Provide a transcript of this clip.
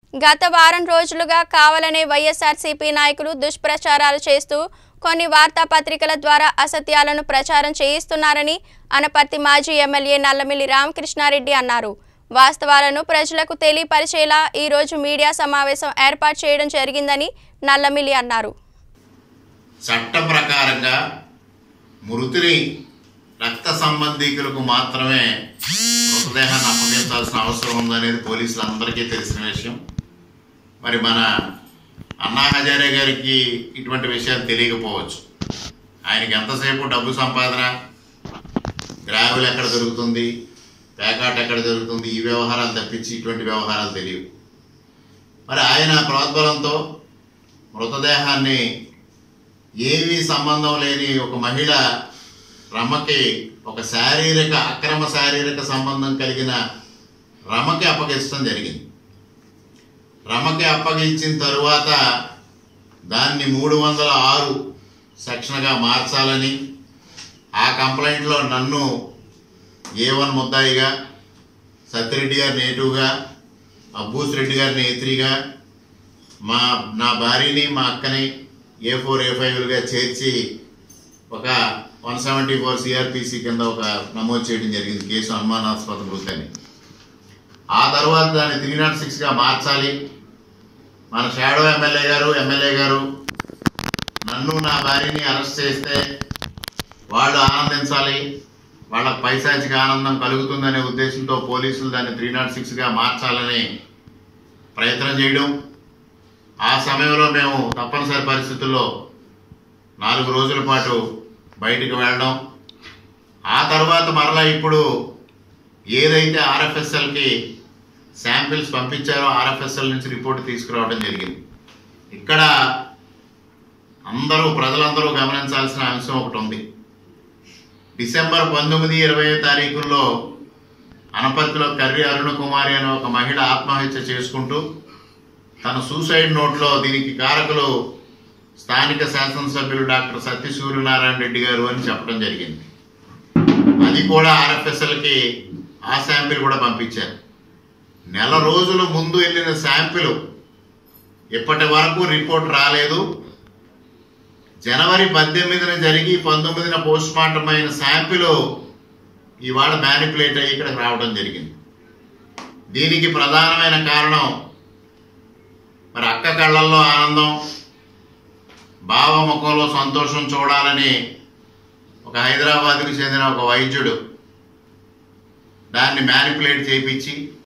గత వారం రోజులుగా కావాలనే వైఎస్ఆర్సీపీ నాయకులు దుష్ప్రచారాలు చేస్తూ కొన్ని వార్తాపత్రికల ద్వారా అసత్యాలను ప్రచారం చేయిస్తున్నారని అనపర్తి మాజీ ఎమ్మెల్యే నల్లమిల్లి రామకృష్ణారెడ్డి అన్నారు వాస్తవాలను ప్రజలకు తెలియపరిచేలా ఈరోజు మీడియా సమావేశం ఏర్పాటు చేయడం జరిగిందని నల్లమిల్లి అన్నారు చట్ట ప్రకారంగా మృతుని రక్త సంబంధీకులకు మాత్రమే మృతదేహాన్ని అప్పగించాల్సిన అవసరం ఉందనేది పోలీసులందరికీ తెలిసిన విషయం మరి మన అన్నా హజారే గారికి ఇటువంటి విషయాలు తెలియకపోవచ్చు ఆయనకి ఎంతసేపు డబ్బు సంపాదన గ్రావెల్ ఎక్కడ దొరుకుతుంది పేకాట్ ఎక్కడ దొరుకుతుంది ఈ వ్యవహారాలు తప్పించి ఇటువంటి వ్యవహారాలు తెలియవు మరి ఆయన ప్రోద్బలంతో మృతదేహాన్ని ఏమీ సంబంధం లేని ఒక మహిళ రమకి ఒక శారీరక అక్రమ శారీరక సంబంధం కలిగిన రమకి అప్పగించడం జరిగింది రమకి అప్పగించిన తరువాత దాన్ని మూడు వందల ఆరు సెక్షన్గా మార్చాలని ఆ కంప్లైంట్లో నన్ను ఏ వన్ ముద్దాయిగా సత్యరెడ్డి గారిని ఏటుగా అబ్బూస్ రెడ్డి గారిని ఏత్రిగా మా నా భార్యని మా అక్కని ఏ ఫోర్ ఏ ఫైవ్లుగా చేర్చి ఒక వన్ సెవెంటీ ఫోర్ సిఆర్పిసి కింద ఒక నమోదు చేయడం జరిగింది కేసు అనుమానాస్పద మృతని ఆ తర్వాత దాన్ని త్రీ నాట్ సిక్స్గా మార్చాలి మన షాడో ఎమ్మెల్యే గారు ఎమ్మెల్యే గారు నన్ను నా భార్యని అరెస్ట్ చేస్తే వాళ్ళు ఆనందించాలి వాళ్ళకి పైశాచిక ఆనందం కలుగుతుందనే ఉద్దేశంతో పోలీసులు దాన్ని త్రీ నాట్ సిక్స్గా మార్చాలని ప్రయత్నం చేయడం ఆ సమయంలో మేము తప్పనిసరి పరిస్థితుల్లో నాలుగు రోజుల పాటు బయటికి వెళ్ళడం ఆ తర్వాత మరలా ఇప్పుడు ఏదైతే ఆర్ఎఫ్ఎస్ఎల్కి శాంపిల్స్ పంపించారో ఆర్ఎఫ్ఎస్ఎల్ నుంచి రిపోర్ట్ తీసుకురావడం జరిగింది ఇక్కడ అందరూ ప్రజలందరూ గమనించాల్సిన అంశం ఒకటి ఉంది డిసెంబర్ పంతొమ్మిది ఇరవై తారీఖుల్లో అనపర్తిలో కర్రి అరుణ కుమారి అనే ఒక మహిళ ఆత్మహత్య చేసుకుంటూ తన సూసైడ్ నోట్లో దీనికి కారకులు స్థానిక శాసనసభ్యులు డాక్టర్ సత్య సూర్యనారాయణ రెడ్డి గారు అని చెప్పడం జరిగింది అది కూడా ఆర్ఎఫ్ఎస్ఎల్కి ఆ శాంపిల్ కూడా పంపించారు నెల రోజుల ముందు వెళ్ళిన శాంపిల్ ఇప్పటి వరకు రిపోర్ట్ రాలేదు జనవరి పద్దెనిమిదిన జరిగి పంతొమ్మిదిన పోస్ట్ మార్టం అయిన శాంపిల్ ఇవాళ మ్యానిపులేట్ అయ్యి ఇక్కడికి రావడం జరిగింది దీనికి ప్రధానమైన కారణం మరి అక్క కళ్ళల్లో ఆనందం బావ ముఖంలో సంతోషం చూడాలని ఒక హైదరాబాద్కి చెందిన ఒక వైద్యుడు దాన్ని మ్యానిపులేట్ చేయించి